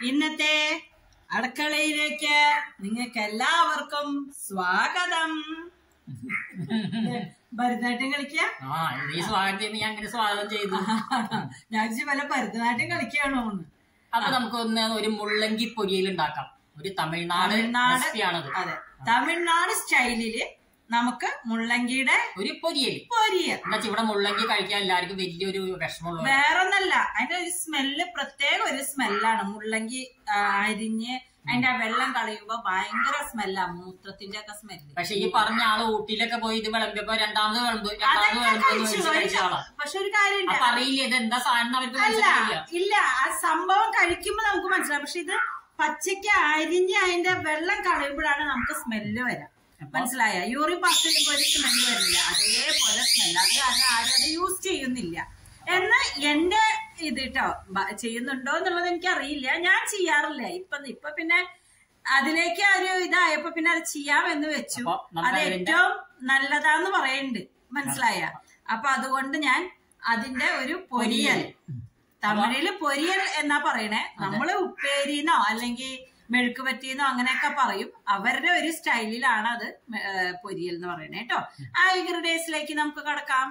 ഇന്നത്തെ അടുക്കളയിലേക്ക് നിങ്ങൾക്ക് എല്ലാവർക്കും സ്വാഗതം ഭരതനാട്യം കളിക്കുക ആ ഈ സ്വാഗതം ഞാൻ അങ്ങനെ സ്വാഗതം ചെയ്തു ഞാൻ വിചാരിച്ചു വല്ല ഭരതനാട്യം കളിക്കുകയാണോ എന്ന് അപ്പൊ നമുക്കൊന്ന് ഒരു മുള്ളങ്കി പൊരിയിൽ ഉണ്ടാക്കാം ഒരു തമിഴ്നാട് തമിഴ്നാട് റെസിപ്പിയാണത് അതെ തമിഴ്നാട് സ്റ്റൈലില് നമുക്ക് മുള്ളങ്കിയുടെ ഒരു പൊരിയൽ പൊരിയൽ എന്താ വെച്ചാ ഇവിടെ മുള്ളങ്കി കഴിക്കാൻ എല്ലാവർക്കും വലിയൊരു വിഷമമുള്ള വേറൊന്നല്ല അതിന്റെ ഒരു സ്മെല്ല് പ്രത്യേക ഒരു സ്മെല്ലാണ് മുള്ളങ്കി ആ, അരിഞ്ഞ് അതിന്റെ ആ വെള്ളം കളയുമ്പോ ഭയങ്കര സ്മെല്ലാ മൂത്രത്തിന്റെ ഒക്കെ സ്മെല്ല് പക്ഷെ ഈ പറഞ്ഞ ആള് ഊട്ടിയിലൊക്കെ പോയി ഇത് വിളമ്പിയപ്പോ രണ്ടാമത് വിളമ്പ് രണ്ടാമത് വിളമ്പ് എന്ന് കഴിച്ചു. വെച്ച് കഴിച്ച ആളാ പക്ഷെ ഒരു കാര്യമുണ്ട് അപ്പൊ അറിയില്ല ഇത് എന്താ സാധനം അവർക്ക് അല്ല മനസ്സിലായില്ല ഇല്ല ആ സംഭവം കഴിക്കുമ്പോ നമുക്ക് മനസ്സിലാവും പക്ഷെ ഇത് പച്ചയ്ക്ക് അരിഞ്ഞ് അതിന്റെ വെള്ളം കളയുമ്പോഴാണ് നമുക്ക് സ്മെല്ല് വരാം മനസ്സിലായ യൂറി പാസ് ചെയ്യുമ്പോൾ ഒരു സ്മെല്ല് വരില്ല അതേപോലെ സ്മെല്ല് അത് കാരണം ആരും അത് യൂസ് ചെയ്യുന്നില്ല എന്നാ എന്റെ ഇത് കേട്ടോ ചെയ്യുന്നുണ്ടോ എന്നുള്ളത് എനിക്ക് അറിയില്ല ഞാൻ ചെയ്യാറില്ല ഇപ്പൊ ഇപ്പൊ പിന്നെ അതിലേക്ക് ഒരു ഇതായപ്പോ പിന്നെ അത് ചെയ്യാമെന്ന് വെച്ചു അപ്പൊ നമുക്ക് അത് അതിന്റെ- ഏറ്റവും നല്ലതാന്ന് പറയുന്നുണ്ട് മനസ്സിലായ അപ്പൊ അതുകൊണ്ട് ഞാൻ അതിന്റെ ഒരു പൊരിയൽ തമിഴില് പൊരിയൽ എന്നാ പറയണേ നമ്മള് ഉപ്പേരിന്നോ അല്ലെങ്കിൽ മെഴുക്ക് പറ്റിയെന്നോ അങ്ങനെയൊക്കെ പറയും അവരുടെ ഒരു സ്റ്റൈലിലാണ് അത് മെ- ഏ, പൊരിയൽ എന്ന് പറയണേ കേട്ടോ ആ ഇൻഗ്രീഡിയൻസിലേക്ക് നമുക്ക് കടക്കാം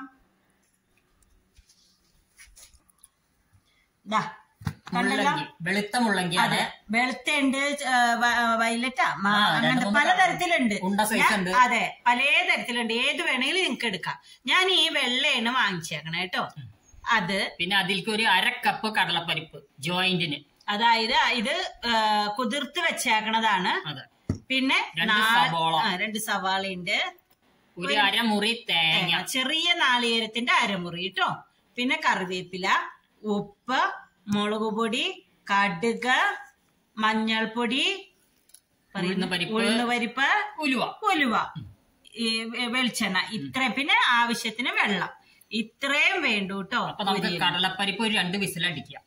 ദാ, കണ്ടല്ലോ മുള്ളങ്കി വെളുത്ത മുള്ളങ്കിയാണ് അതെ വെളുത്തുണ്ട് വയലറ്റാ ആ, രണ്ട് അങ്ങനത്തെ മൂന്ന് പലതരത്തിലുണ്ട് ഉണ്ട size ഞാൻ- ഉണ്ട്. അതെ പല തരത്തിലുണ്ട് ഏത് വേണമെങ്കിലും നിങ്ങൾക്ക് എടുക്കാം ഞാൻ ഈ വെള്ളയാണ് വാങ്ങിച്ചേക്കണേ കേട്ടോ അത് പിന്നെ അതിലേക്ക് ഒരു അര കപ്പ് കടലപ്പരിപ്പ് ജോയിന്റിന് അതായത് ഇത് ആ, കുതിർത്ത് വെച്ചേക്കണതാണ് അതെ പിന്നെ രണ്ട് നാ- സവാള. ആ, രണ്ട് സവാളയുണ്ട് ഒരു അരമുറി തേങ്ങ ചെറിയ നാളികേരത്തിന്റെ അരമുറി കേട്ടോ പിന്നെ കറിവേപ്പില ഉപ്പ് മുളക് പൊടി കടുക് മഞ്ഞൾപ്പൊടി ഉഴുന്ന് പരിപ്പ്. ഉഴുന്ന് പരിപ്പ് ഉലുവ ഉലുവ ഈ വെളിച്ചെണ്ണ ഇത്ര പിന്നെ ആവശ്യത്തിന് വെള്ളം ഇത്രയും വേണ്ടു കേട്ടോ അപ്പൊ നമുക്ക് കടലപ്പരിപ്പ് ഒരു രണ്ട് വിസിലടിക്കാം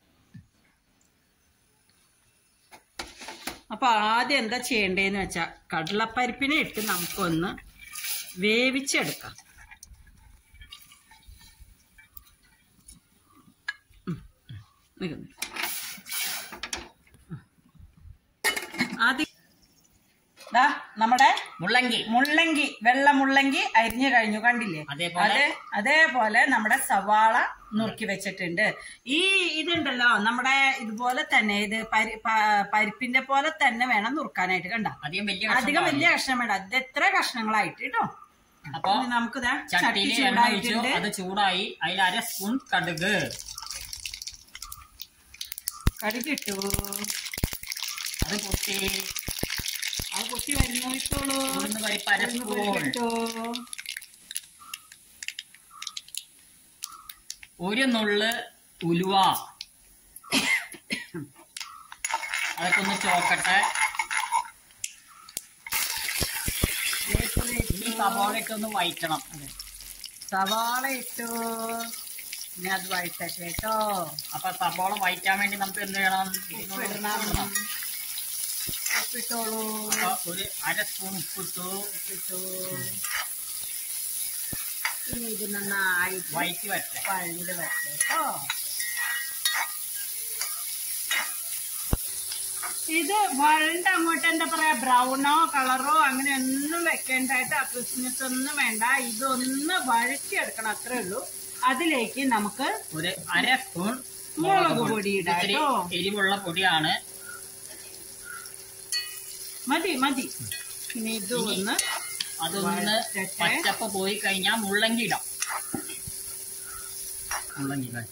അപ്പൊ ആദ്യം എന്താ ചെയ്യേണ്ടതെന്ന് വെച്ചാ കടലപ്പരിപ്പിനെ ഇട്ട് നമുക്കൊന്ന് വേവിച്ചെടുക്കാം ഉം. നിക്ക് നിക്ക്. ആദ്യം ദാ നമ്മുടെ മുള്ളങ്കി മുള്ളങ്കി വെള്ള മുള്ളങ്കി അരിഞ്ഞു കഴിഞ്ഞു കണ്ടില്ലേ അതേപോലെ? അതെ അതേപോലെ നമ്മുടെ സവാള നുറുക്കി വെച്ചിട്ടുണ്ട് ഈ ഇതുണ്ടല്ലോ നമ്മുടെ ഇതുപോലെ തന്നെ ഇത് പരി- പ- പരിപ്പിന്റെ പോലെ തന്നെ വേണം നുറുക്കാനായിട്ട് കണ്ട അധികം വലിയ അധികം കഷ്ണം വലിയ കഷ്ണം വേണ്ട അത് എത്ര കഷ്ണങ്ങളായിട്ട് കേട്ടോ അപ്പൊ ഇനി നമുക്കിതാ ചട്ടി ചട്ടിയിൽ എണ്ണ ഒഴിച്ചു ചൂടായിട്ടുണ്ട് അത് ചൂടായി അതിൽ അര സ്പൂൺ കടുക് കടുകിട്ടു അത് പൊട്ടി ആ കുത്തി വരുന്നു ഇട്ടോളൂ ഉഴുന്ന് പരിപ്പ് അര സ്പൂൺ ഇട്ടു ഒരു നുള്ള് ഉലുവ അതൊക്കെ ഒന്ന് ചോക്കട്ടെ ഈ സവാള ഇട്ടൊന്ന് വയറ്റണം സവാള ഇട്ടു ഇനി അത് വഴറ്റട്ടെ കേട്ടോ അപ്പൊ സവാള വയറ്റാൻ വേണ്ടി നമുക്ക് എന്ത് ചെയ്യണം ഇതിനോട് ഇടണം. ഇടണം. ഉപ്പിട്ടോളൂ അപ്പൊ ഒരു അര സ്പൂൺ ഉപ്പിട്ടു ഇട്ടു ഇനി ഇത് നന്നായിട്ട് വയറ്റി വരട്ടെ വഴണ്ട് വരട്ടെ കേട്ടോ ഇത് വഴണ്ട് അങ്ങോട്ട് എന്താ പറയാ ബ്രൗണോ കളറോ അങ്ങനെ ഒന്നും വെക്കേണ്ടായിട്ട് ആ ക്രിസ്മസ് ഒന്നും വേണ്ട ഇതൊന്ന് വഴറ്റിയെടുക്കണം അത്രേ ഉള്ളൂ അതിലേക്ക് നമുക്ക് ഒരു അര സ്പൂൺ മുളക് പൊടി ഇടാം ഇത്തിരി കേട്ടോ. എരിവുള്ള പൊടിയാണ് മതി മതി ഇനി ഇത് ഒന്ന് അതൊന്ന് വഴറ്റട്ടെ. പച്ചപ്പ് പോയി കഴിഞ്ഞാൽ മുള്ളങ്കി ഇടാം മുള്ളങ്കി ഇടാം.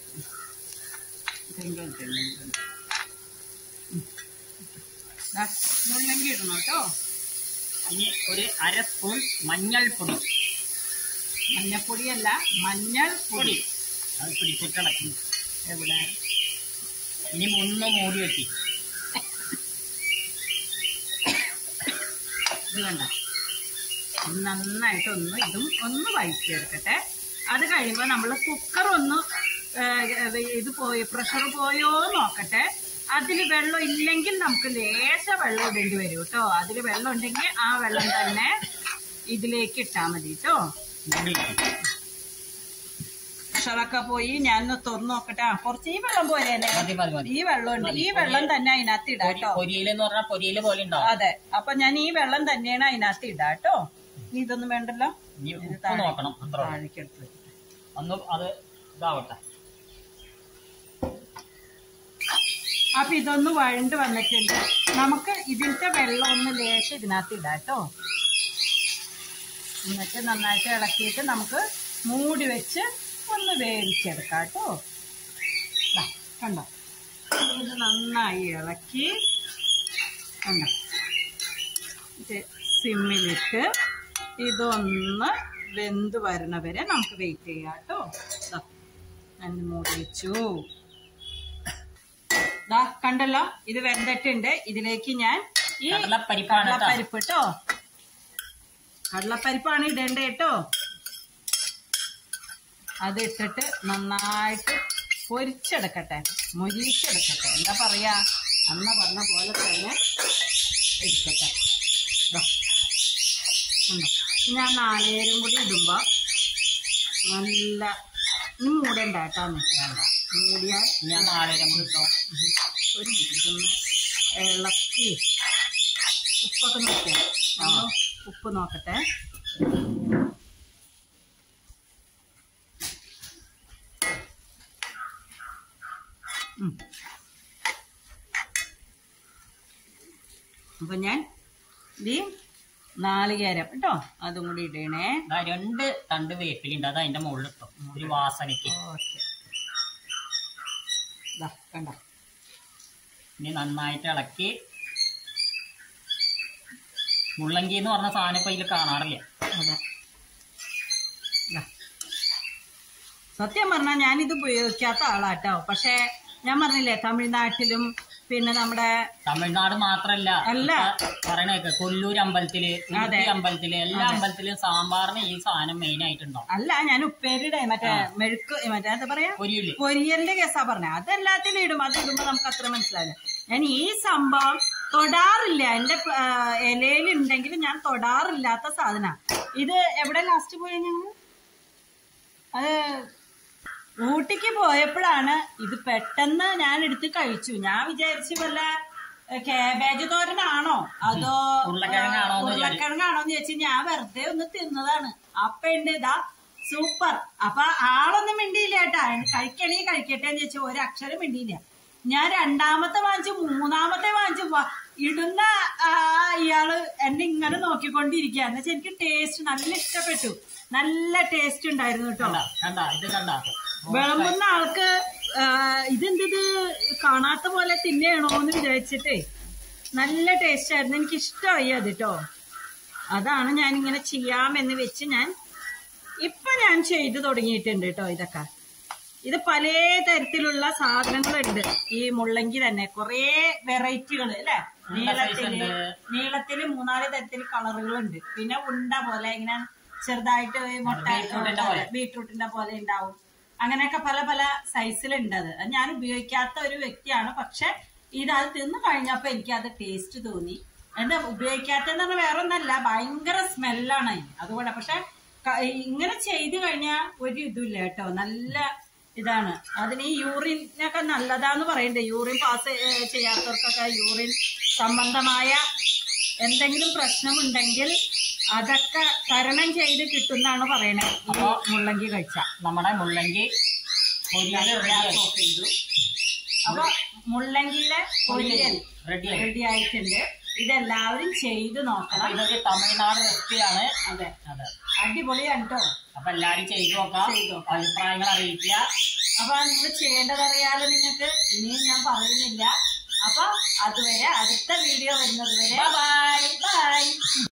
ദാ, മുള്ളങ്കി ഇടണം കേട്ടോ ഇനി ഒരു അര സ്പൂൺ മഞ്ഞൾപ്പൊടി മഞ്ഞപ്പൊടിയല്ല മഞ്ഞൾ പൊടി പൊടി അത് പിടിച്ചിട്ടിളക്കി എവിടെ ഇനി ഒന്ന് മൂടി വെക്കി ഇത് കണ്ട ഇത് നന്നായിട്ട് ഒന്ന് ഇതും ഒന്ന് വഴറ്റിയെടുക്കട്ടെ അത് കഴിയുമ്പോൾ നമ്മൾ കുക്കർ ഒന്ന് ഏ, ഇത് പോയി പ്രഷർ പോയോ നോക്കട്ടെ അതിൽ വെള്ളം ഇല്ലെങ്കിൽ നമുക്ക് ലേശ വെള്ളം ഇടേണ്ടി വരും കേട്ടോ അതിൽ വെള്ളം ഉണ്ടെങ്കിൽ ആ വെള്ളം തന്നെ ഇതിലേക്ക് ഇട്ടാൽ മതി കേട്ടോ മൂടി വെക്കി പ്രഷറൊക്കെ പോയി ഞാനൊന്ന് തുറന്നു നോക്കട്ടെ ആ, കുറച്ച് ഈ വെള്ളം പോരല്ലേ മതി മതി മതി ഈ വെള്ളമുണ്ട് ഈ വെള്ളം തന്നെ അതിനകത്ത് ഇടാം കേട്ടോ പൊരിയില് എന്ന് പറഞ്ഞാൽ പൊരിയില് പോലെ ഉണ്ടാവും അതെ അപ്പൊ ഞാൻ ഈ വെള്ളം തന്നെയാണ് അതിനകത്ത് ഇടാം കേട്ടോ ഇനി ഇതൊന്നും വേണ്ടല്ലോ ഇനി ഉപ്പ് നോക്കണം അത്ര താഴേക്ക് എടുത്ത് വെക്കാം. ഒന്ന് അത് ഇതാവട്ടെ അപ്പൊ ഇതൊന്ന് വഴണ്ട് വന്നിട്ടുണ്ട് നമുക്ക് ഇതിലത്തെ വെള്ളം ഒന്ന് ലേശം ഇതിനകത്ത് ഇടാം കേട്ടോ എന്നിട്ട് നന്നായിട്ട് ഇളക്കിയിട്ട് നമുക്ക് മൂടി വെച്ച് ഒന്ന് വേവിച്ചെടുക്കാം കേട്ടോ ദാ, കണ്ടോ ഇത് നന്നായി ഇളക്കി കണ്ടോ ഇത് സിമ്മിലിട്ട് ഇതൊന്ന് വെന്ത് വരണ വരെ നമുക്ക് വെയിറ്റ് ചെയ്യാം കേട്ടോ ദാ, ഞാൻ മൂടി വെച്ചു ദാ കണ്ടല്ലോ ഇത് വെന്തിട്ടുണ്ട് ഇതിലേക്ക് ഞാൻ ഈ കടലപ്പരിപ്പാണ് കേട്ടോ. കടലപ്പരിപ്പ് കേട്ടോ കടലപ്പരിപ്പാണ് ഇടേണ്ടത് കേട്ടോ അത് ഇട്ടിട്ട് നന്നായിട്ട് പൊരിച്ചെടുക്കട്ടെ മൊരിച്ചെടുക്കട്ടെ എന്താ പറയാ അന്ന പറഞ്ഞ പോലെ തന്നെ എടുക്കട്ടെ ദാ. ഉണ്ടോ? ഞാൻ നാലേരും കൂടി ഇടുമ്പോ നല്ല ഇനി മൂടണ്ട കേട്ടോ മൂടിയാൽ ഞാൻ നാളെ കിട്ടോ ഒരു ഇതൊന്ന് ഇളക്കി ഉപ്പൊക്കെ നോക്കിയാ നമ്മൾ ഉപ്പ് നോക്കട്ടെ ഉം. അപ്പൊ ഞാൻ ഈ നാളികേരം കേട്ടോ അതും കൂടി ഇടണേ ദാ രണ്ട് തണ്ട് വേപ്പിലുണ്ട് അത് അതിന്റെ മുകളിൽ ഇട്ടോ ഒരു വാസനയ്ക്ക് ഓക്കെ കണ്ടോ ഇനി നന്നായിട്ട് ഇളക്കി മുള്ളങ്കി എന്ന് പറഞ്ഞ സാധനം ഇപ്പൊ ഇതിൽ കാണാറില്ല അതെ ദാ. സത്യം പറഞ്ഞാൽ ഞാനിത് ഉപയോഗിക്കാത്ത ആളാട്ടോ പക്ഷെ ഞാൻ പറഞ്ഞില്ലേ തമിഴ്നാട്ടിലും പിന്നെ നമ്മുടെ തമിഴ്നാട് മാത്രല്ല അല്ല. പറയണേക്ക് കൊല്ലൂർ അമ്പലത്തില് ഇടുക്കി അമ്പലത്തില് എല്ലാ അമ്പലത്തിലും സാമ്പാറിന് ഈ സാധനം മെയിൻ ആയിട്ടുണ്ടാവും അല്ല ഞാൻ ഉപ്പേരിയുടെ മറ്റേ മെഴുക്ക് മറ്റേ എന്താ പറയാ പൊരിയില് പൊരിയലിന്റെ കേസാ പറഞ്ഞ അതെല്ലാത്തിലും ഇടും അത് ഇടുമ്പോ നമുക്ക് അത്ര മനസ്സിലാവില്ല ഞാൻ ഈ സംഭവം തൊടാറില്ല എന്റെ ഇലയിൽ ഉണ്ടെങ്കിലും ഞാൻ തൊടാറില്ലാത്ത സാധന ഇത് എവിടെ ലാസ്റ്റ് പോയ ഞങ്ങൾ അത് ഊട്ടിക്ക് പോയപ്പോഴാണ് ഇത് പെട്ടെന്ന് ഞാൻ എടുത്ത് കഴിച്ചു ഞാൻ വിചാരിച്ചു വല്ല കാബേജ് തോരനാണോ അതോ ഉരുളക്കിഴങ്ങാണോ എന്ന് വിചാരിച്ചു. ഉരുളക്കിഴങ്ങാണോന്ന് ചോദിച്ചു ഞാൻ വെറുതെ ഒന്ന് തിന്നതാണ് അപ്പ ഉണ്ട് ഇതാ സൂപ്പർ അപ്പൊ ആളൊന്നും മിണ്ടിയില്ല കേട്ടാ കഴിക്കണേ കഴിക്കട്ടെ എന്ന് ചോദിച്ചു ഒരക്ഷരം മിണ്ടിയില്ല ഞാൻ രണ്ടാമത്തെ വാങ്ങിച്ചു മൂന്നാമത്തെ വാങ്ങിച്ചു വ- ഇടുന്ന ആ, ഇയാള് എന്നെ ഇങ്ങനെ നോക്കിക്കൊണ്ടിരിക്കുക എന്ന് വെച്ചാൽ എനിക്ക് ടേസ്റ്റ് നല്ല ഇഷ്ടപ്പെട്ടു നല്ല ടേസ്റ്റ് ഉണ്ടായിരുന്നു കേട്ടോ കണ്ട കണ്ട ഇത് കണ്ട വിളമ്പുന്ന ആൾക്ക് ആ, ഇതെന്തത് കാണാത്ത പോലെ തിന്നെയാണോ എന്ന് വിചാരിച്ചിട്ടേ നല്ല ടേസ്റ്റ് ആയിരുന്നു എനിക്ക് ഇഷ്ടമായി അത് കേട്ടോ അതാണ് ഞാൻ ഇങ്ങനെ ചെയ്യാമെന്ന് വെച്ച് ഞാൻ ഇപ്പൊ ഞാൻ ചെയ്തു തുടങ്ങിയിട്ടുണ്ട് കേട്ടോ ഇതൊക്കെ ഇത് പല തരത്തിലുള്ള സാധനങ്ങളുണ്ട് ഈ മുള്ളങ്കി തന്നെ കുറേ വെറൈറ്റികൾ അല്ലെ നീളത്തില് നീളത്തില് മൂന്നാല് തരത്തില് കളറുകളുണ്ട് പിന്നെ ഉണ്ട പോലെ ഇങ്ങനെ ചെറുതായിട്ട് ഈ മുട്ട ബീറ്റ്റൂട്ടിന്റെ പോലെ. ബീട്രൂട്ടിന്റെ പോലെ ഉണ്ടാവും അങ്ങനെയൊക്കെ പല പല സൈസിലുണ്ട് അത് അത് ഞാൻ ഉപയോഗിക്കാത്ത ഒരു വ്യക്തിയാണ് പക്ഷെ ഇത് അത് തിന്നു കഴിഞ്ഞപ്പോ എനിക്ക് അത് ടേസ്റ്റ് തോന്നി എന്താ ഉപയോഗിക്കാത്തെന്ന് പറഞ്ഞാൽ വേറെ ഒന്നല്ല ഭയങ്കര സ്മെല്ലാണ് അതിന് അതുകൊണ്ട് പക്ഷെ ക- ഇങ്ങനെ ചെയ്തു കഴിഞ്ഞാൽ ഒരു ഇതുമില്ല കേട്ടോ നല്ല ഇതാണ് അതിന് ഈ യൂറിനൊക്കെ നല്ലതാന്ന് പറയണ്ടേ യൂറിൻ പാസ് ചെയ്യാത്തവർക്കൊക്കെ യൂറിൻ സംബന്ധമായ എന്തെങ്കിലും പ്രശ്നമുണ്ടെങ്കിൽ അതൊക്കെ തരണം ചെയ്ത് കിട്ടുന്നാണ് പറയണേ ഈ മുള്ളങ്കി കഴിച്ച നമ്മുടെ മുള്ളങ്കി പൊരിയില് റെഡി അപ്പൊ മുള്ളങ്കിയിലെ പൊരിയൽ റെഡിയായി റെഡി ആയിട്ടുണ്ട് ഇതെല്ലാവരും ചെയ്ത് അപ്പൊ നോക്കണം ഇതൊക്കെ തമിഴ്നാട് റെസിപ്പിയാണ് അതെ അതെ അടിപൊളിയാണ് കേട്ടോ അപ്പൊ എല്ലാരും ചെയ്തു നോക്കാം ചെയ്ത് നോക്കാം. അഭിപ്രായങ്ങൾ അറിയിക്കുക അപ്പൊ നിങ്ങൾ ചെയ്യേണ്ടതറിയാതെ നിങ്ങൾക്ക് ഇനിയും ഞാൻ പറയുന്നില്ല അപ്പൊ അതുവരെ അടുത്ത വീഡിയോ വരുന്നത് വരെ ബൈ ബൈ